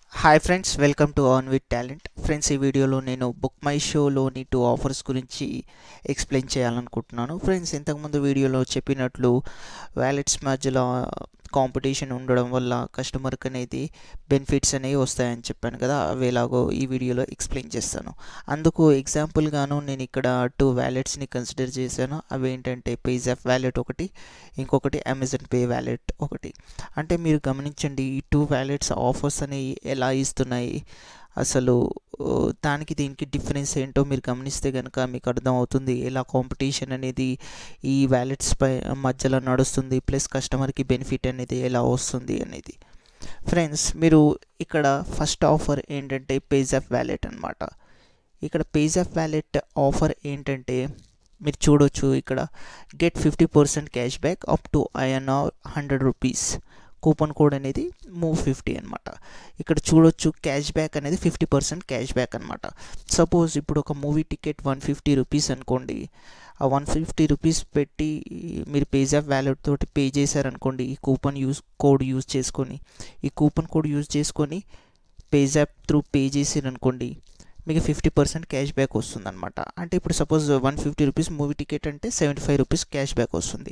hi friends welcome to on with talent friends ఈ వీడియోలో నేను బుక్ మై షోలోని టూ ఆఫర్స్ గురించి ఎక్స్ప్లెయిన్ చేయాలనుకుంటున్నాను ఫ్రెండ్స్ ఇంతకుముందు వీడియోలో చెప్పినట్లు వ్యాలెట్స్ మధ్యలో కాంపిటీషన్ ఉండడం వల్ల కస్టమర్కి అనేది బెనిఫిట్స్ అనేవి వస్తాయని చెప్పాను కదా అవి ఎలాగో ఈ వీడియోలో ఎక్స్ప్లెయిన్ చేస్తాను అందుకు ఎగ్జాంపుల్గాను నేను ఇక్కడ టూ వ్యాలెట్స్ని కన్సిడర్ చేశాను అవి ఏంటంటే పేజాప్ వ్యాలెట్ ఒకటి ఇంకొకటి అమెజాన్ పే వ్యాలెట్ ఒకటి అంటే మీరు గమనించండి ఈ టూ వ్యాలెట్స్ ఆఫర్స్ అనేవి ఎలా ఇస్తున్నాయి అసలు ఓ, దానికి దీనికి డిఫరెన్స్ ఏంటో మీరు గమనిస్తే కనుక మీకు అర్థమవుతుంది ఎలా కాంపిటీషన్ అనేది ఈ వ్యాలెట్స్ పై మధ్యలో నడుస్తుంది ప్లస్ కస్టమర్కి బెనిఫిట్ అనేది ఎలా వస్తుంది అనేది ఫ్రెండ్స్ మీరు ఇక్కడ ఫస్ట్ ఆఫర్ ఏంటంటే పేజాప్ వ్యాలెట్ అనమాట ఇక్కడ పేజాప్ వ్యాలెట్ ఆఫర్ ఏంటంటే మీరు చూడొచ్చు ఇక్కడ get fifty percent cash back up to INR hundred rupees coupon code అనేది మూవ్ ఫిఫ్టీ అనమాట ఇక్కడ చూడొచ్చు క్యాష్ బ్యాక్ అనేది ఫిఫ్టీ పర్సెంట్ క్యాష్ బ్యాక్ అనమాట సపోజ్ ఇప్పుడు ఒక movie ticket one fifty rupees అనుకోండి ఆ వన్ ఫిఫ్టీ రూపీస్ పెట్టి మీరు పేజాప్ వ్యాలెట్ తోటి పే చేశారనుకోండి ఈ కూపన్ యూస్ కోడ్ యూజ్ చేసుకొని ఈ కూపన్ కోడ్ యూజ్ చేసుకొని పేజాప్ త్రూ పే చేసారనుకోండి మీకు ఫిఫ్టీ పర్సెంట్ క్యాష్ బ్యాక్ వస్తుంది అనమాట అంటే ఇప్పుడు suppose one fifty rupees movie ticket అంటే seventy five rupees cash back వస్తుంది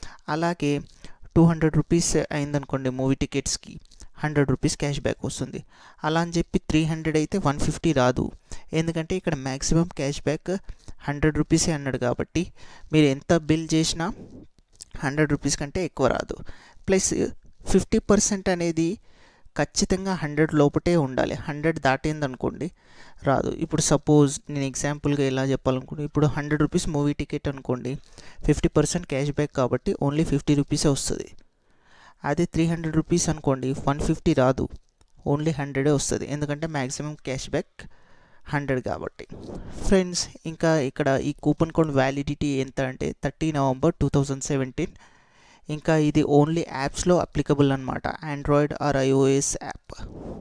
అలాగే టూ హండ్రెడ్ రూపీస్ అయిందనుకోండి మూవీ టికెట్స్కి హండ్రెడ్ రూపీస్ క్యాష్ బ్యాక్ వస్తుంది అలా అని చెప్పి త్రీ హండ్రెడ్ అయితే వన్ ఫిఫ్టీ రాదు ఎందుకంటే ఇక్కడ మ్యాక్సిమం క్యాష్ బ్యాక్ హండ్రెడ్ రూపీసే అన్నాడు కాబట్టి మీరు ఎంత బిల్ చేసినా హండ్రెడ్ రూపీస్ కంటే ఎక్కువ రాదు ప్లస్ ఫిఫ్టీ పర్సెంట్ అనేది ఖచ్చితంగా హండ్రెడ్ లోపటే ఉండాలి హండ్రెడ్ దాటింది అనుకోండి రాదు ఇప్పుడు సపోజ్ నేను ఎగ్జాంపుల్గా ఎలా చెప్పాలనుకుంటే ఇప్పుడు హండ్రెడ్ రూపీస్ మూవీ టికెట్ అనుకోండి ఫిఫ్టీ పర్సెంట్ క్యాష్ బ్యాక్ కాబట్టి ఓన్లీ ఫిఫ్టీ రూపీసే వస్తుంది అదే త్రీ హండ్రెడ్ రూపీస్ అనుకోండి వన్ ఫిఫ్టీ రాదు ఓన్లీ హండ్రెడే వస్తుంది ఎందుకంటే మ్యాక్సిమం క్యాష్ బ్యాక్ హండ్రెడ్ కాబట్టి ఫ్రెండ్స్ ఇంకా ఇక్కడ ఈ కూపన్ కోడ్ వ్యాలిడిటీ ఎంత అంటే thirty November two thousand seventeen ఇంకా ఇది ఓన్లీ యాప్స్లో అప్లికబుల్ అనమాట Android or iOS app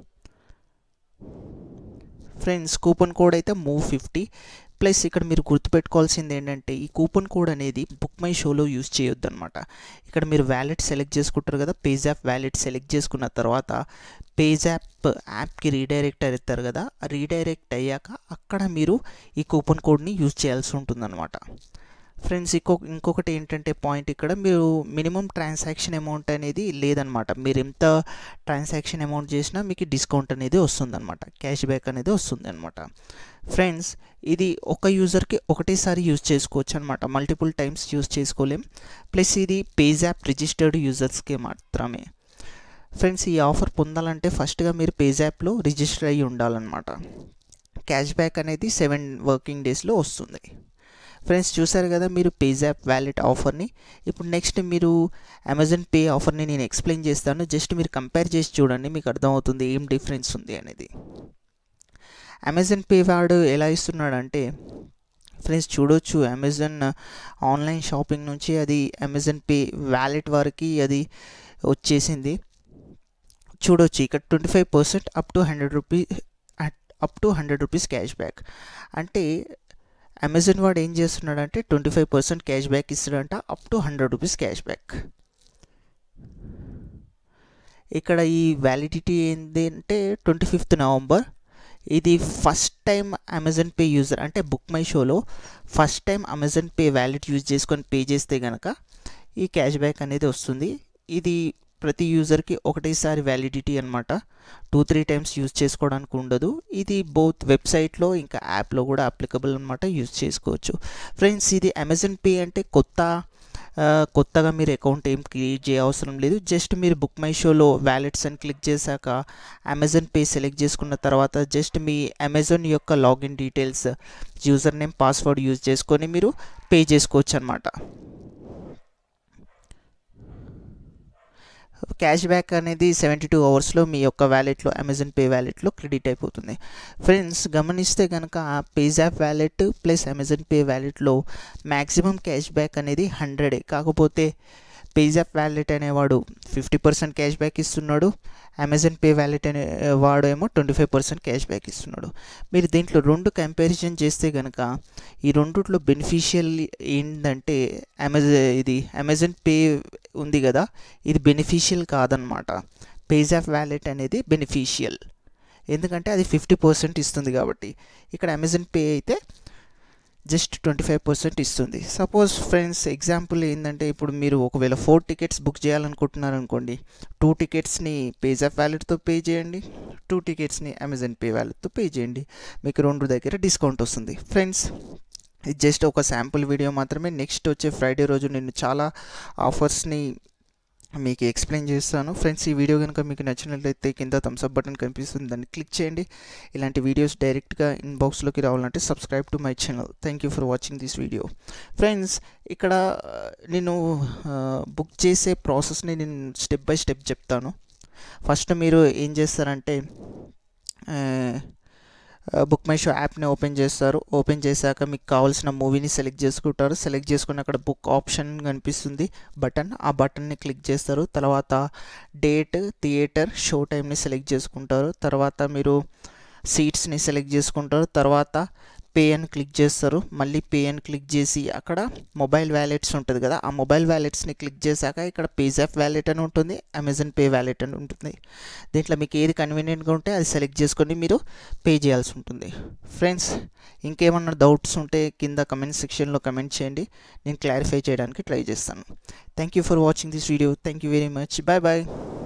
friends coupon code అయితే మూవ్ ఫిఫ్టీ ప్లస్ ఇక్కడ మీరు గుర్తుపెట్టుకోవాల్సింది ఏంటంటే ఈ కూపన్ కోడ్ అనేది బుక్ మై షోలో యూజ్ చేయొద్దు అనమాట ఇక్కడ మీరు వ్యాలెట్ సెలెక్ట్ చేసుకుంటారు కదా పేజ్ యాప్ వ్యాలెట్ సెలెక్ట్ చేసుకున్న తర్వాత పేజ్ యాప్ యాప్కి రీడైరెక్ట్ అవుతారు కదా ఆ రీడైరెక్ట్ అయ్యాక అక్కడ మీరు ఈ కూపన్ కోడ్ని యూజ్ చేయాల్సి ఉంటుందన్నమాట ఫ్రెండ్స్ ఇంకో ఇంకొకటి ఏంటంటే పాయింట్ ఇక్కడ మీరు మినిమం ట్రాన్సాక్షన్ అమౌంట్ అనేది లేదనమాట మీరు ఎంత ట్రాన్సాక్షన్ అమౌంట్ చేసినా మీకు డిస్కౌంట్ అనేది వస్తుందన్నమాట క్యాష్ బ్యాక్ అనేది వస్తుంది అనమాట ఫ్రెండ్స్ ఇది ఒక యూజర్కి ఒకటేసారి యూజ్ చేసుకోవచ్చు అనమాట మల్టిపుల్ టైమ్స్ యూజ్ చేసుకోలేం ప్లస్ ఇది పేజ్ యాప్ రిజిస్టర్డ్ యూజర్స్కి మాత్రమే ఫ్రెండ్స్ ఈ ఆఫర్ పొందాలంటే ఫస్ట్గా మీరు పేజ్ యాప్లో రిజిస్టర్ అయ్యి ఉండాలన్నమాట క్యాష్ బ్యాక్ అనేది సెవెన్ వర్కింగ్ డేస్లో వస్తుంది ఫ్రెండ్స్ చూసారు కదా మీరు పేజాప్ వ్యాలెట్ ఆఫర్ని ఇప్పుడు నెక్స్ట్ మీరు అమెజాన్ పే ఆఫర్ని నేను ఎక్స్ప్లెయిన్ చేస్తాను జస్ట్ మీరు కంపేర్ చేసి చూడండి మీకు అర్థమవుతుంది ఏం డిఫరెన్స్ ఉంది అనేది అమెజాన్ పే వాడు ఎలా ఇస్తున్నాడంటే ఫ్రెండ్స్ చూడొచ్చు అమెజాన్ ఆన్లైన్ షాపింగ్ నుంచి అది అమెజాన్ పే వ్యాలెట్ వరకు అది వచ్చేసింది చూడొచ్చు ఇక్కడ twenty five percent up to hundred rupees up to hundred rupees cash back అంటే అమెజాన్ వాడు ఏం చేస్తున్నాడంటే twenty five percent cash back ఇస్తాడంట up to hundred rupees cash back ఇక్కడ ఈ వ్యాలిడిటీ ఏంటి అంటే ట్వంటీ ఫిఫ్త్ నవంబర్ ఇది first time Amazon Pay user అంటే బుక్ మై షోలో first time Amazon Pay wallet use చేసుకొని పే చేస్తే కనుక ఈ క్యాష్ బ్యాక్ అనేది వస్తుంది ఇది ప్రతి యూజర్కి ఒకటేసారి వ్యాలిడిటీ అనమాట టూ త్రీ టైమ్స్ యూజ్ చేసుకోవడానికి ఉండదు ఇది బోత్ వెబ్సైట్లో ఇంకా యాప్లో కూడా అప్లికబుల్ అనమాట యూజ్ చేసుకోవచ్చు ఫ్రెండ్స్ ఇది అమెజాన్ పే అంటే కొత్త ఆ, కొత్తగా మీరు అకౌంట్ ఏం క్రియేట్ చేయ అవసరం లేదు జస్ట్ మీరు బుక్ మై షోలో వ్యాలెట్స్ అని క్లిక్ చేశాక అమెజాన్ పే సెలెక్ట్ చేసుకున్న తర్వాత జస్ట్ మీ అమెజాన్ యొక్క login details user name password use చేసుకొని మీరు పే చేసుకోవచ్చు అనమాట క్యాష్ బ్యాక్ అనేది సెవెంటీ టూ అవర్స్లో మీ యొక్క వ్యాలెట్లో అమెజాన్ పే వ్యాలెట్లో క్రెడిట్ అయిపోతుంది ఫ్రెండ్స్ గమనిస్తే కనుక PayZapp wallet plus Amazon Pay వ్యాలెట్లో మ్యాక్సిమం క్యాష్ బ్యాక్ అనేది హండ్రెడే కాకపోతే పేజ్ యాప్ వ్యాలెట్ అనేవాడు ఫిఫ్టీ పర్సెంట్ క్యాష్ బ్యాక్ ఇస్తున్నాడు అమెజాన్ పే వ్యాలెట్ అనే వాడు ఏమో twenty five percent cash back ఇస్తున్నాడు మీరు దీంట్లో రెండు కంపారిజన్ చేస్తే కనుక ఈ రెండిట్లో బెనిఫిషియల్ ఏంటంటే అమెజా ఇది అమెజాన్ పే ఉంది కదా ఇది బెనిఫిషియల్ కాదనమాట పేజ్ ఆఫ్ వ్యాలెట్ అనేది బెనిఫిషియల్ ఎందుకంటే అది ఫిఫ్టీ పర్సెంట్ ఇస్తుంది కాబట్టి ఇక్కడ అమెజాన్ పే అయితే జస్ట్ ట్వంటీ ఫైవ్ పర్సెంట్ ఇస్తుంది సపోజ్ ఫ్రెండ్స్ ఎగ్జాంపుల్ ఏంటంటే ఇప్పుడు మీరు ఒకవేళ ఫోర్ టికెట్స్ బుక్ చేయాలనుకుంటున్నారు అనుకోండి టూ టికెట్స్ని పేజాప్ వ్యాలెట్తో పే చేయండి టూ టికెట్స్ని అమెజాన్ పే వ్యాలెట్తో పే చేయండి మీకు రెండు దగ్గర డిస్కౌంట్ వస్తుంది ఫ్రెండ్స్ ఇది జస్ట్ ఒక శాంపుల్ వీడియో మాత్రమే నెక్స్ట్ వచ్చే ఫ్రైడే రోజు నేను చాలా ఆఫర్స్ని మీకు ఎక్స్ప్లెయిన్ చేస్తాను ఫ్రెండ్స్ ఈ వీడియో కనుక మీకు నచ్చినట్లయితే కింద థమ్స్అప్ బటన్ కనిపిస్తుంది దాన్ని క్లిక్ చేయండి ఇలాంటి వీడియోస్ డైరెక్ట్గా ఇన్బాక్స్లోకి రావాలంటే subscribe to my channel thank you for watching this video friends ఇక్కడ నేను బుక్ చేసే ప్రాసెస్ని నేను స్టెప్ బై స్టెప్ చెప్తాను ఫస్ట్ మీరు ఏం చేస్తారంటే బుక్ మై షో యాప్ని ఓపెన్ చేస్తారు ఓపెన్ చేశాక మీకు కావాల్సిన మూవీని సెలెక్ట్ చేసుకుంటారు సెలెక్ట్ చేసుకుని అక్కడ బుక్ ఆప్షన్ కనిపిస్తుంది బటన్ ఆ బటన్ని క్లిక్ చేస్తారు తర్వాత డేట్ థియేటర్ షో టైంని సెలెక్ట్ చేసుకుంటారు తర్వాత మీరు సీట్స్ని సెలెక్ట్ చేసుకుంటారు తర్వాత పే అని క్లిక్ చేస్తారు మళ్ళీ పే అని క్లిక్ చేసి అక్కడ మొబైల్ వ్యాలెట్స్ ఉంటుంది కదా ఆ మొబైల్ వ్యాలెట్స్ని క్లిక్ చేశాక ఇక్కడ పేజాప్ వ్యాలెట్ అని ఉంటుంది అమెజాన్ పే వ్యాలెట్ అని ఉంటుంది దీంట్లో మీకు ఏది కన్వీనియంట్గా ఉంటే అది సెలెక్ట్ చేసుకొని మీరు పే చేయాల్సి ఉంటుంది ఫ్రెండ్స్ ఇంకేమన్నా డౌట్స్ ఉంటే కింద కమెంట్ సెక్షన్లో కమెంట్ చేయండి నేను క్లారిఫై చేయడానికి ట్రై చేస్తాను thank you for watching this video thank you very much bye bye